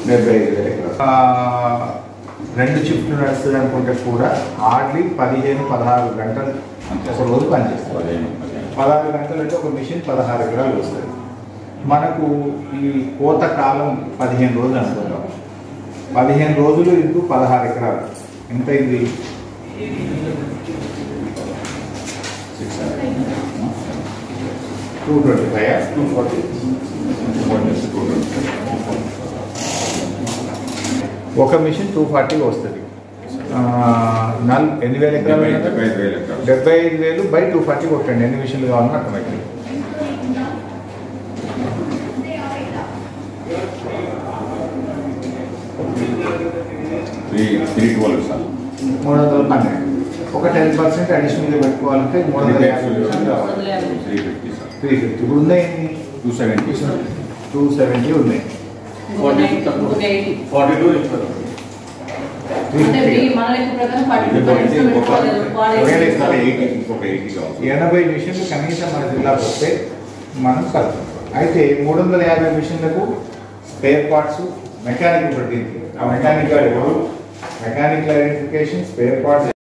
డెబ్బై ఐదు వేల ఎకరాలు ఆ, రెండు షిఫ్ట్లు నడుస్తుంది అనుకుంటే కూడా హార్డ్లీ పదిహేను పదహారు గంటలు ఒక రోజు పనిచేస్తుంది పదిహేను పదిహేను పదహారు గంటలు అంటే ఒక మిషన్ పదహారు ఎకరాలు వస్తుంది మనకు ఈ కోత కాలం పదిహేను రోజులు అనుకుంటాం పదిహేను రోజులు ఇంటూ పదహారు ఎకరాలు ఎంత అయింది six hundred two twenty five two forty ఒక మిషన్ టూ ఫార్టీగా వస్తుంది ఆ, నల్ ఎన్ని వేల ఎకరాలు డెబ్బై అన్నారు? డెబ్బై ఐదు వేల ఎకరాలు డెబ్బై ఐదు వేలు బై టూ ఫార్టీ కొట్టండి ఎన్ని మిషన్లు కావాలని అర్థమైంది త్రీ త్రీ ట్వెల్వ్ సార్ మూడు వందల పన్నెండు ఒక టెన్ పర్సెంట్ అడిషనల్గా పెట్టుకోవాలంటే మూడు వందల యాభై మిషన్లు కావాలి three fifty sir three fifty ఇప్పుడు ఉన్నాయి two seventy sir two seventy ఉన్నాయి ఫార్టీ టూ ఇస్తారు అంటే ఈ మన లెక్క ప్రకారం ఫార్టీ ఇది పోయింది, ఇంకొక ఒకవేళ ఇస్తారా? ఎయిటీ ఇంకొక ఎయిటీ కావాలి ఎనభై మిషన్లు కనీసం మన జిల్లాకు వస్తే మనం కలుపుతాం అయితే మూడు వందల యాభై మిషన్లకు స్పేర్ పార్ట్స్ మెకానిక్ ప్రతి ఆ mechanic mechanical identification spare parts